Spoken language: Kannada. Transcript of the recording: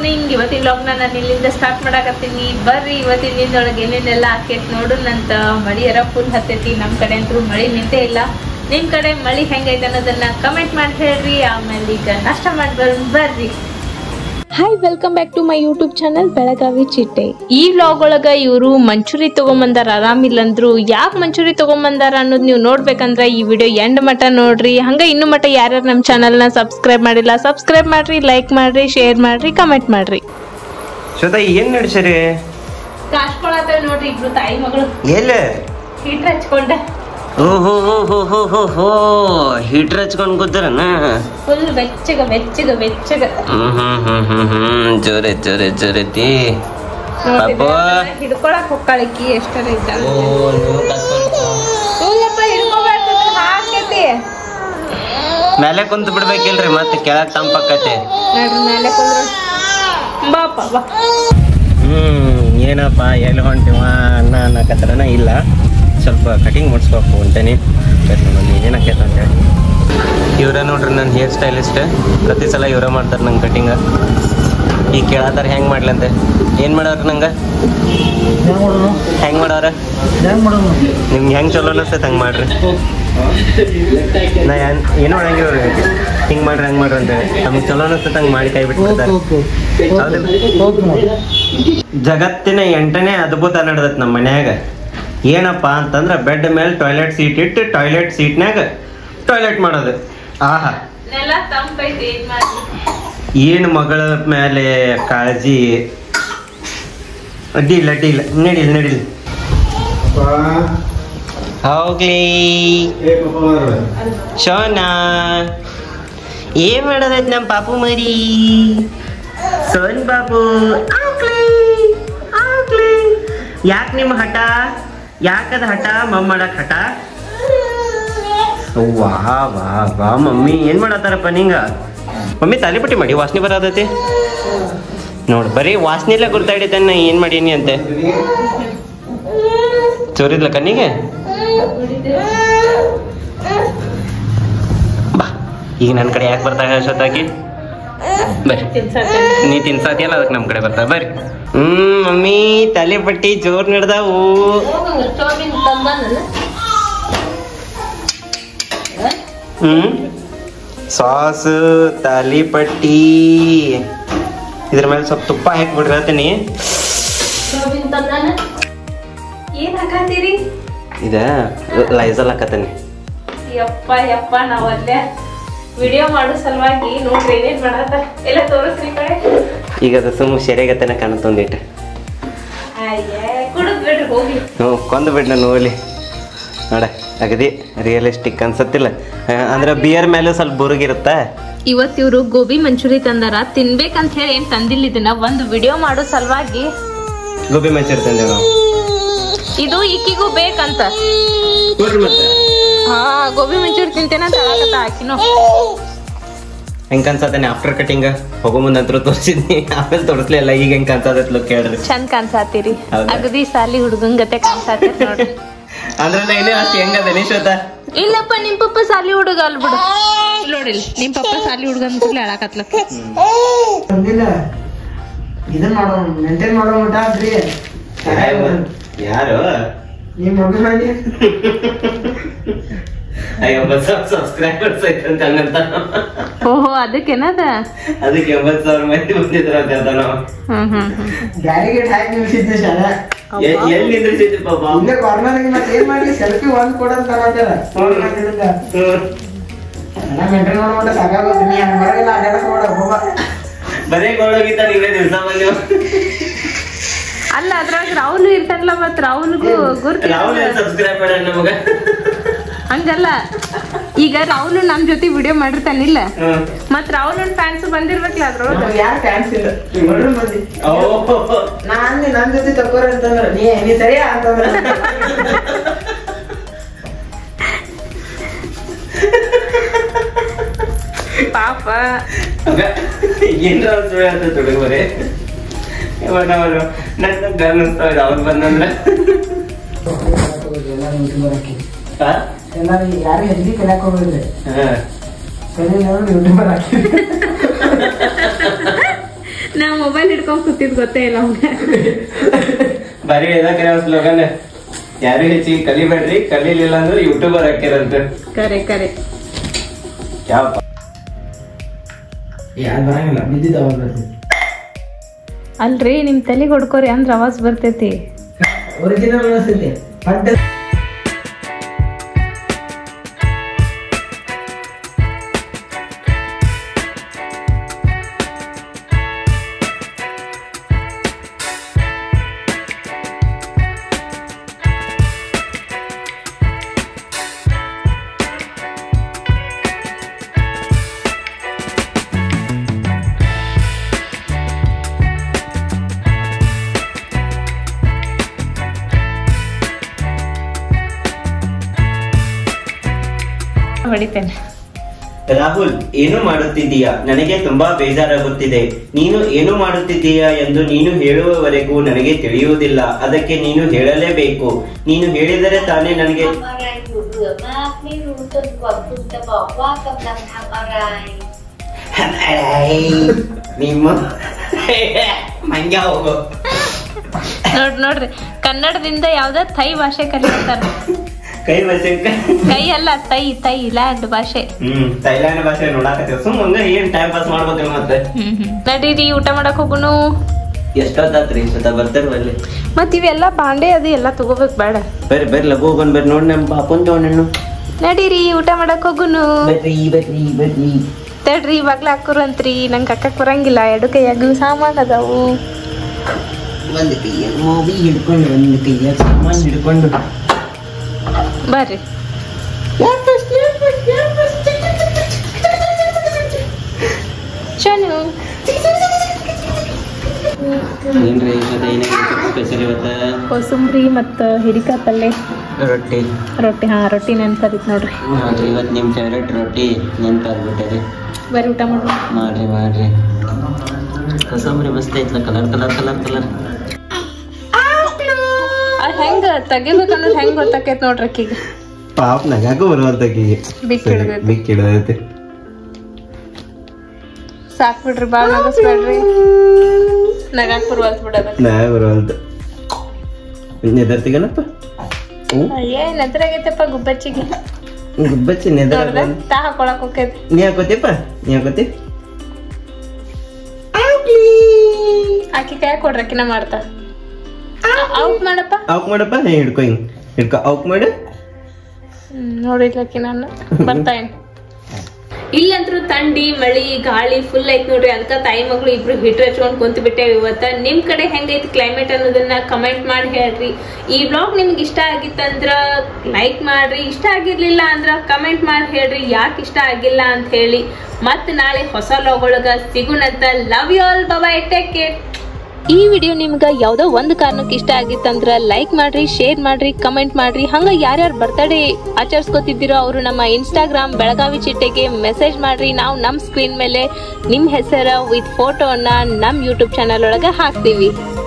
ಮಾರ್ನಿಂಗ್ ಇವತ್ತಿನ ಲಾಗ್ನ ನಾನು ಇಲ್ಲಿಂದ ಸ್ಟಾರ್ಟ್ ಮಾಡಾಕತ್ತೀನಿ ಬರ್ರಿ ಇವತ್ತಿನ ದಿನದೊಳಗೆ ಏನೇನೆಲ್ಲ ಆಕೇತ್ ನೋಡುನಂತ ಮಳಿ ಎರ ಫುಲ್ ಹತ್ತೈತಿ ನಮ್ಮ ಕಡೆ ಅಂತೂ ಮಳಿ ನಿಂತೇ ಇಲ್ಲ ನಿಮ್ ಕಡೆ ಮಳಿ ಹೆಂಗೈತೆ ಅನ್ನೋದನ್ನ ಕಮೆಂಟ್ ಮಾಡಿ ಹೇಳ್ರಿ ಆಮೇಲೆ ಈಗ ನಾಷ್ಟ ಮಾಡಿ ಬರ್ರಿ hi welcome back to my YouTube channel Belagavi Chitte ಈ ವ್ಲಾಗ್ ಒಳಗ ಇವರು ಮಂಚೂರಿ ತಗೊಂಬಂದಾರ ಆರಾಮಿಲ್ಲಂದ್ರು ಯಾಕೆ ಮಂಚೂರಿ ತಗೊಂಬಂದಾರ ಅನ್ನೋದು ನೀವು ನೋಡ್ಬೇಕಂದ್ರ ಈ ವಿಡಿಯೋ ಎಂಡ್ ಮಟ ನೋಡ್ರಿ ಹಂಗ ಇನ್ನು ಮಟ ಯಾರ್ಯಾರು ನಮ್ಮ ಚಾನಲ್ನ ಸಬ್ಸ್ಕ್ರೈಬ್ ಮಾಡಿಲ್ಲ ಸಬ್ಸ್ಕ್ರೈಬ್ ಮಾಡ್ರಿ ಲೈಕ್ ಮಾಡ್ರಿ ಶೇರ್ ಮಾಡ್ರಿ ಕಮೆಂಟ್ ಮಾಡ್ರಿ ಶ್ವೇತಾ ಏನ್ ನಡ್ಸರಿ ಕಾಸ್ಕೊಳತ್ತೇವೆ ನೋಡ್ರಿ ಇಬ್ರು ತಾಯಿ ಮಗಳು ಎಲ್ಲ ಹೀಟ್ರ್ ಹಚ್ಕೊಂಡೆ ಓ ಹೋ ಹೋ ಹೋ ಹೋ ಹೋ ಹೋ ಹೀಟ್ರ್ ಹಚ್ಕೊಂಡ್ ಕೂತಾರನ ಫುಲ್ ಬೆಚ್ಚಗ ಬೆಚ್ಚಗ ಬೆಚ್ಚಗ ಹ್ಮ್ ಹ್ಮ್ ಹ್ಮ್ ಹ್ಮ್ ಹ್ಮ್ ಜೋರೆ ಜೋರೆ ಜೋರೈತಿ ಪಾಪು. ಹಿಡ್ಕೊಳಕ್ ಹೊಕ್ಕಳಿಕ್ಕಿ ಎಷ್ಟರ ಇದ್ದಾಳೆ ಇಲ್ಲಪ್ಪ ಹಿಡ್ಕೊಬೇಕು ಹಾಕೈತಿ ಮೇಲೆ ಕುಂತ ಬಿಡ್ಬೇಕಿಲ್ರಿ ಮತ್ತೆ ಕೆಳಗ್ ತಂಪಕ್ಕತೆ ನೋಡ್ರಿ ಮೇಲೆ ಕುಂದ್ರ ಬಾಪ ಬಾ ಹ್ಮ್ ಏನಪ್ಪ ಎಲ್ಲಿ ಹೊಂಟಿವ ಅನ್ನ ಅನ್ನಕತ್ರನ ಇಲ್ಲ ಸ್ವಲ್ಪ ಕಟಿಂಗ್ ಮಾಡಿಸ್ಬೇಕು ಅಂತೇನಿ ನೋಡಿ ಏನಾಕೈತೆ ಅಂತೇಳಿ ಇವ್ರ ನೋಡ್ರಿ ನನ್ನ ಹೇರ್ ಸ್ಟೈಲಿಸ್ಟ್ ಪ್ರತಿ ಸಲ ಇವರ ಮಾಡ್ತಾರೆ ನಂಗೆ ಕಟಿಂಗ ಈಗ ಕೇಳತ್ತಾರ ಹೆಂಗ್ ಮಾಡ್ಲಂತೆ ಏನ್ ಮಾಡವ್ರ ನಂಗೆ ಹೆಂಗ್ ಮಾಡವ್ರ ನಿಮ್ಗೆ ಹೆಂಗ್ ಚಲೋ ಅನಿಸ್ತೈತೆ ಹಂಗೆ ಮಾಡ್ರಿ ನಾ ಏನ್ ಏನು ಮಾಡಂಗಿಲ್ಲ ಅವ್ರಿಗೆ ಹಿಂಗೆ ಮಾಡ್ರಿ ಹಂಗೆ ಮಾಡ್ರಿ ಅಂತೇಳಿ ನಮ್ಗೆ ಚಲೋ ಅನಿಸ್ತೈತೆ ಹಂಗೆ ಮಾಡಿ ಕೈ ಬಿಟ್ಬಿಡ್ತಾರೆ ಹೌದಿಲ್ಲ ಜಗತ್ತಿನ ಎಂಟನೇ ಅದ್ಭುತ ನಡೆದತ್ ನಮ್ಮ ಮನ್ಯಾಗ ಏನಪ್ಪ ಅಂತಂದ್ರ ಬೆಡ್ ಮೇಲೆ ಟಾಯ್ಲೆಟ್ ಸೀಟ್ ಇಟ್ಟು ಟಾಯ್ಲೆಟ್ ಸೀಟ್ನ್ಯಾಗ ಟಾಯ್ಲೆಟ್ ಮಾಡೋದು ಆಹಾ ನೆಲ ತಂಪೈತಿ ಏನ್ ಮಾಡಿ ಏನು ಮಗಳ ಮೇಲೆ ಕಾಳಜಿ ಅಡ್ಡಿಲ್ಲ ಅಡ್ಡಿಲ್ಲ ನಡಿಲ್ ನಡಿಲ್ ಹೋಗ್ಲಿ ಶೋನಾ ಏನ್ ಮಾಡೋದೈತ್ ನಮ್ಮ ಪಾಪು ಮರಿ ಸೋನ್ ಬಾಬು ಆಗ್ಲಿ ಆಗ್ಲಿ ಯಾಕೆ ನಿಮ್ಮ ಹಠ ಯಾಕದ ಹಠ ಮಮ್ಮ ಮಾಡಕ್ ಹಠ ವಾ ವಾ ವಾ ಮಮ್ಮಿ ಏನ್ ಮಾಡತ್ತಾರಪ್ಪ ನಿಂಗ ಮಮ್ಮಿ ತಾಲಿಪಟ್ಟಿ ಮಾಡಿ ವಾಸನೆ ಬರೋದೈತಿ ನೋಡ್ ಬರೀ ವಾಸನೆಲ್ಲ ಗುರ್ತಾಡಿದ್ದಾನ ಏನ್ ಮಾಡೀನಿ ಅಂತೆ ಚೋರಿದ್ಲ ಕಣ್ಣಿಗೆ ಬಾ ಈಗ ನನ್ನ ಕಡೆ ಯಾಕೆ ಬರ್ತಾ ಹೇಳ್ಸತ್ತಾಕಿ ಬರ್ರಿ ನೀ ತಿನ್ಸಾತಿಯಲ್ಲ ಅದಕ್ಕೆ ನಮ್ಮ ಕಡೆ ಬರ್ತಾ ಬರ್ರಿ ಹ್ಮ್ ಮಮ್ಮಿ ತಾಲಿಪಟ್ಟಿ ಜೋರ್ ನಡೆದಾವು ಹ್ಮ್ ಸಾಸ್ ತಾಲಿಪಟ್ಟಿ ಇದ್ರ ಮೇಲೆ ಸ್ವಲ್ಪ ತುಪ್ಪ ಹಾಕ್ಬಿಡ್ರಿ ಹೇಳ್ತೀನಿ ಏನ್ ಹಾಕತ್ತೀರಿ ಇದ ಲೈಸಲ್ ಹಾಕತ್ತೇನೆ ಯಪ್ಪ ಯಪ್ಪ ನಾವ್ ಅಲ್ಲೇ ವಿಡಿಯೋ ಮಾಡೋ ಸಲುವಾಗಿ ನೋಡ್ರಿ ಏನೇನ್ ಮಾಡತ್ತ ಎಲ್ಲ ತೋರಿಸ್ರಿ ಈ ಕಡೆ ಈಗ ಅದು ಸುಮ್ಮ ಸೆರೆಗತ್ತನ ಕಾಣತ್ತೊಂದಿಟ್ಟು ಅಯ್ಯೇ ಕುಡಿದ್ ಬಿಡ್ರಿ ಹೋಗಿ ಹ್ಞೂ ಕೊಂದು ಬಿಡ್ನ ನೋಡ್ಲಿ ನೋಡ ಅಗದಿ ರಿಯಲಿಸ್ಟಿಕ್ ಅನ್ಸತ್ತಿಲ್ಲ ಆ, ಅಂದ್ರೆ ಬಿಯರ್ ಮೇಲೆ ಸ್ವಲ್ಪ ಬುರುಗಿರುತ್ತ ಇವತ್ ಇವ್ರು ಗೋಬಿ ಮಂಚೂರಿ ತಂದಾರ ತಿನ್ಬೇಕಂತ ಹೇಳಿ ಏನ್ ತಂದಿಲ್ಲ ಇದನ್ನ ಒಂದು ವಿಡಿಯೋ ಮಾಡೋ ಸಲುವಾಗಿ ಗೋಬಿ ಮಂಚೂರಿ ತಂದೇವೆ ನಾವು ಇದು ಇಕ್ಕಿಗೂ ಬೇಕಂತ ಕೊಡ್ರಿ ಮತ್ತೆ ಹಾ ಗೋಬಿ ಮಂಚೂರಿ ತಿಂತೇನಂತ ಹೇಳಕತ್ತ ಆಕಿನು ಹೆಂಗ್ ಅನ್ಸತ್ತೇನೆ ಆಫ್ಟರ್ ಕಟಿಂಗ್ ಹೋಗೋ ಮುಂದೆ ಅಂತೂ ತೋರಿಸಿದ್ನಿ ಆಮೇಲೆ ತೋರಿಸ್ಲಿಲ್ಲ ಈಗ ಹೆಂಗ್ ಅನ್ಸತ್ತೈತ್ಲು ಕೇಳ್ರಿ ಚಂದ ಕಾಣ್ಸಾತೀರಿ ಹೌದಾ? ಅಗದಿ ಸಾಲಿ ಹುಡುಗನ್ ಗತೆ ಕಾಣ್ಸಾತೀರಿ ನೋಡ್ರಿ ಅಂದ್ರೆ ನಾ ಇನ್ನೇ ಅಷ್ಟು ಹೆಂಗದ ನಿಶ್ವತ ಇಲ್ಲಪ್ಪ ನಿಮ್ ಪಪ್ಪ ಸಾಲಿ ಹುಡುಗ ಅಲ್ ಬಿಡು ಇಲ್ಲ್ ನೋಡಿಲ್ ನಿಮ್ ಪಪ್ಪ ಸಾಲಿ ಹುಡುಗ ಅಂತ ಹೇಳಕತ್ಲ ಬಂದಿಲ್ಲ ಇದನ್ನ ಮಾಡೋಣ ಮೇಂಟೈನ್ ಮಾಡೋ ಮಟ ಆದ್ರಿ ಯಾರು ನಿಮ್ ಮಗನಾಗಿ ಎಂಬತ್ತು ಸಾವಿರ ಸಬ್ಸ್ಕ್ರೈಬರ್ಸ್ ಐತೆ ಅಂತ ಹಂಗಂತ ಓಹೋ ಅದಕ್ಕೇನದ ಅದಕ್ಕೆ ಎಂಬತ್ತು ಸಾವಿರ ಮಂದಿ ಬಂದಿದ್ರ ಅಂತ ಹೇಳ್ತಾನ ಅವ. ಹ್ಮ್ ಹ್ಮ್ ಹ್ಮ್ ಬ್ಯಾರಿಗೇಡ್ ಹಾಕಿ ನಿಲ್ಸಿದ್ದೆ ಶಾಲೆ ಎ- ಎಲ್ಲಿ ನಿಂದ್ರಿಸಿದ್ದಿ ಪಾಪ ಇಲ್ಲೇ ಕಾರ್ನರ್ ಮತ್ತೆ ಏನ್ ಮಾಡ್ಲಿ ಸೆಲ್ಫಿ ಒಂದ್ ಕೊಡಂತ ಮಾಡ್ಯಾರ ಹ್ಮ್. ಎಲ್ಲ ಮೇಂಟೈನ್ ಮಾಡೋ ಮಟ ಸಾಕಾಗೋದು ನೀ ಹಂಗ ಬರಗಿಲ್ಲ ಅಡ್ಡಾಡಕ್ ಹೋಡ ಹೋಗ ಬರೇ ಗೋಳಗಿತ್ತ ನೀವೇ ದಿವಸ ಬಂದಿ ಅಲ್ಲ ಅದ್ರಾಗ ರಾಹುಲ್ ಇರ್ತಾನಲ್ಲ ಮತ್ ರಾಹುಲ್ಗೂ ಗುರ್ತಿ ರಾಹುಲ್ ಸಬ್ಸ್ಕ್ರೈಬ್ ಮಾಡ ನಮಗ ಹಂಗಲ್ಲ ಈಗ ರಾಹುಲ್ ನಮ್ ಜೊತೆ ವಿಡಿಯೋ ಮಾಡಿರ್ತಾನಿಲ್ಲ ಹ್ಮ್. ಮತ್ ರಾಹುಲ್ ಫ್ಯಾನ್ಸ್ ಬಂದಿರ್ಬೇಕಲ್ಲ ಅದ್ರೊಳಗ ಯಾರು ಫ್ಯಾನ್ಸ್ ಇಲ್ಲ ನೋಡ್ರಿ ಮಂದಿ ಓ ನಾನ್ ನನ್ ಜೊತೆ ತಗೋರ ಅಂತಂದ್ರ ನೀ ನೀ ಸರಿಯಾ ಅಂತಂದ್ರ ಪಾಪ ಏನ್ರ ಸುಳ್ಳು ಅಂತ ತುಡುಗ ಬರೇ ಇವಾಗ ಅವರು ನನ್ನ ಗಮನಿಸ್ತಾವ ಅವ್ರು ಬಂದಂದ್ರ ಹಾ? ಎಲ್ಲಾರು ಯಾರು ಹೆಜ್ಜೆ ಕಲಿಯಾಕ ಹೋಗ್ಬಿಡ್ರಿ ಹಾ. ಕಲಿ ಯೂಟ್ಯೂಬರ್ ಹಾಕಿ ನಾ ಮೊಬೈಲ್ ಹಿಡ್ಕೊಂಡ್ ಕೂತಿದ್ ಗೊತ್ತೇ ಇಲ್ಲ ಅವ್ನ ಬರೀ ಇದಕ್ಕೆ ಸ್ಲೋಗನ್ ಯಾರು ಹೆಚ್ಚಿಗೆ ಕಲಿಬೇಡ್ರಿ ಕಲೀಲಿಲ್ಲ ಅಂದ್ರೆ ಯೂಟ್ಯೂಬರ್ ಹಾಕ್ಯಾರಂತ ಕರೆ ಕರೆ ಯಾವ ಯಾರು ಬರಂಗಿಲ್ಲ ಬಿದ್ದಿದ್ದ ಅವಾಗ ಬರ್ತೈತಿ ಅಲ್ರಿ ನಿಮ್ ತಲೆಗೆ ಹೊಡ್ಕೋರಿ ಅಂದ್ರ ಅವಾಜ್ ಬರ್ತೈತಿ ಒರಿಜಿನಲ್ ಅನಿಸ್ತೈತಿ ಪಟ್ಟ ಹೊಡಿತೇನೆ ರಾಹುಲ್ ಏನು ಮಾಡುತ್ತಿದ್ದೀಯಾ ನನಗೆ ತುಂಬಾ ಬೇಜಾರಾಗುತ್ತಿದೆ ನೀನು ಏನು ಮಾಡುತ್ತಿದ್ದೀಯಾ ಎಂದು ನೀನು ಹೇಳುವವರೆಗೂ ನನಗೆ ತಿಳಿಯುವುದಿಲ್ಲ ಅದಕ್ಕೆ ನೀನು ಹೇಳಲೇಬೇಕು ನೀನು ಹೇಳಿದರೆ ತಾನೇ ನನಗೆ ทำอะไรอยู่เบื่อมากไม่รู้จนกว่าคุณจะบอกว่ากำลังทำอะไร ನಿಮ್ಮ ಮಂಗ್ಯ ಹೋಗು ನೋಡ್ ನೋಡ್ರಿ ಕನ್ನಡದಿಂದ ಯಾವ್ದ ಥೈ ಭಾಷೆ ಕಲಿತಾರ ಕೈ ಬಸಕ್ಕ ಕೈ ಅಲ್ಲ ತೈ ತೈ ಲ್ಯಾಂಡ್ ಭಾಷೆ ಹ್ಮ್ ಥೈಲ್ಯಾಂಡ್ ಭಾಷೆ ನೋಡಾಕತ್ತೀವಿ ಸುಮ್ ಹಂಗ ಏನ್ ಟೈಮ್ ಪಾಸ್ ಮಾಡ್ಬೇಕಲ್ಲ ಮತ್ತೆ ಹ್ಮ್ ಹ್ಮ್ ನಡೀರಿ ಊಟ ಮಾಡಕ್ ಹೋಗುನು ಎಷ್ಟೊತ್ತಾತ್ರಿ ಸ್ವತ ಬರ್ತಾರ ಬರ್ಲಿ ಮತ್ ಇವೆಲ್ಲ ಬಾಂಡೆ ಅದು ಎಲ್ಲ ತಗೋಬೇಕು ಬೇಡ ಬರ್ರಿ ಬರ್ರಿ ಲಘು ಹೋಗೋನ್ ಬರ್ರಿ ನೋಡಿ ನಮ್ಮ ಪಾಪನ್ ತಗೊಂಡು ನಡೀರಿ ಊಟ ಮಾಡಕ್ ಹೋಗುನು ಬರ್ರಿ ಬರ್ರಿ ಬರ್ರಿ ತಡ್ರಿ ಬಾಗ್ಲ ಹಾಕೋರಂತ್ರಿ ನಂಗೆ ಹಾಕಕ್ ಬರಂಗಿಲ್ಲ ಎರಡು ಕೈಯಾಗ ಸಾಮಾನ್ ಅದಾವು ಒಂದ್ ಕೈಯ ಮೂವಿ ಹಿಡ್ಕೊಂಡು ಒಂದ್ ಕೈಯ ಸಾಮಾನ್ ಹಿಡ್ಕೊಂಡು ಬರ್ರಿ ಚನು ಏನ್ರಿ ಇವತ್ತ ಏನಾಗಿತ್ತು ಸ್ಪೆಷಲ್ ಇವತ್ತ ಕೋಸಂಬರಿ ಮತ್ತು ಹಿಡಿಕಾಯಿ ಪಲ್ಯ ರೊಟ್ಟಿ ರೊಟ್ಟಿ ಹಾ ರೊಟ್ಟಿ ನೆನ್ಪದಿತ್ತು ನೋಡ್ರಿ ನೋಡ್ರಿ ಇವತ್ತು ನಿಮ್ಮ ಫೇವ್ರೆಟ್ ರೊಟ್ಟಿ ನೆನಪಾಗ್ಬಿಟ್ಟಿದೆ ಬರ್ರಿ ಊಟ ಮಾಡೋಣ ಮಾಡ್ರಿ ಮಾಡ್ರಿ ಕಸಂಬರಿ ಮಸ್ತ್ ಐತ್ಲ ಕಲರ್ ಕಲರ್ ಕಲರ್ ಕಲರ್ ಅದ್ ಹೆಂಗ ತೆಗಿಬೇಕನ್ನೋದು ಹೆಂಗ್ ಗೊತ್ತಾಕೈತ್ ನೋಡ್ರಿ ಆಕಿಗೆ ಪಾಪ ನಗಾಕು ಬರುವಂತಕ್ಕಿಗೆ ಬಿಕ್ ಹಿಡ್ದೈತಿ. ಬಿಕ್ ಹಿಡ್ದೈತಿ ಸಾಕ್ ಬಿಡ್ರಿ ಬಾಳ್ ನಗಸ್ಬೇಡ್ರಿ ನಗಾಕ್ ಬರುವಲ್ತ್ ಬಿಡದ ನಾ ಬರುವಂತ ನೆದರ್ತಿಗನಪ್ಪ ಏ ನದ್ರಾಗೈತಪ್ಪ ಗುಬ್ಬಚ್ಚಿಗೆ ಗುಬ್ಬಚ್ಚಿ ನೆದರ್ ನೋಡ್ದ ತಾ ಹಾಕೊಳಕ್ ಹೋಗ್ತೈತಿ ನೀ ಹಾಕೋತಿಪ್ಪ ನೀ ಹಾಕೋತಿ ಆಕಿ ಕೈ ಕೊಡ್ರಿ ಆಕಿನ ಮಾಡ್ತಾ ಔಟ್ ಮಾಡಪ್ಪ ಅವಕ್ ಮಾಡಪ್ಪ ನೀ ಹಿಡ್ಕೊ ಹಿಂಗ್ ಹಿಡ್ಕೊ ಅವಕ್ ಮಾಡು ಹ್ಮ್, ನೋಡಿದ್ಲಕ್ಕಿ ನಾನು ಬರ್ತಾ ಇನ್ ಇಲ್ಲಂತ್ರು ಥಂಡಿ ಮಳಿ ಗಾಳಿ ಫುಲ್ ಐತ್ ನೋಡ್ರಿ ಅದಕ್ಕ ತಾಯಿ ಮಗಳು ಇಬ್ರು ಹಿಟ್ರ್ ಹಚ್ಕೊಂಡ್ ಕುಂತ ಬಿಟ್ಟೇವ್ ಇವತ್ತ ನಿಮ್ ಕಡೆ ಹೆಂಗೈತಿ ಕ್ಲೈಮೇಟ್ ಅನ್ನೋದನ್ನ ಕಮೆಂಟ್ ಮಾಡಿ ಹೇಳ್ರಿ ಈ ಬ್ಲಾಗ್ ನಿಮ್ಗೆ ಇಷ್ಟ ಆಗಿತ್ತಂದ್ರ ಲೈಕ್ ಮಾಡ್ರಿ ಇಷ್ಟ ಆಗಿರ್ಲಿಲ್ಲ ಅಂದ್ರ ಕಮೆಂಟ್ ಮಾಡಿ ಹೇಳ್ರಿ ಯಾಕೆ ಇಷ್ಟ ಆಗಿಲ್ಲ ಅಂತ ಹೇಳಿ ಮತ್ ನಾಳೆ ಹೊಸ ಬ್ಲಾಗ್ ಒಳಗ ಸಿಗುಣಂತ love you all bye take care ಈ ವಿಡಿಯೋ ನಿಮ್ಗೆ ಯಾವುದೋ ಒಂದು ಕಾರಣಕ್ಕೆ ಇಷ್ಟ ಆಗಿತ್ತಂದ್ರ ಲೈಕ್ ಮಾಡ್ರಿ ಶೇರ್ ಮಾಡ್ರಿ ಕಮೆಂಟ್ ಮಾಡ್ರಿ ಹಂಗ ಯಾರ್ಯಾರು ಬರ್ತಡೇ ಆಚರಿಸ್ಕೊತಿದ್ದೀರೋ ಅವರು ನಮ್ಮ ಇನ್ಸ್ಟಾಗ್ರಾಮ್ ಬೆಳಗಾವಿ ಚಿಟ್ಟೆಗೆ ಮೆಸೇಜ್ ಮಾಡ್ರಿ ನಾವು ನಮ್ಮ ಸ್ಕ್ರೀನ್ ಮೇಲೆ ನಿಮ್ಮ ಹೆಸರ ವಿತ್ ಫೋಟೋನ ನಮ್ಮ ಯೂಟ್ಯೂಬ್ ಚಾನಲ್ ಒಳಗೆ ಹಾಕ್ತೀವಿ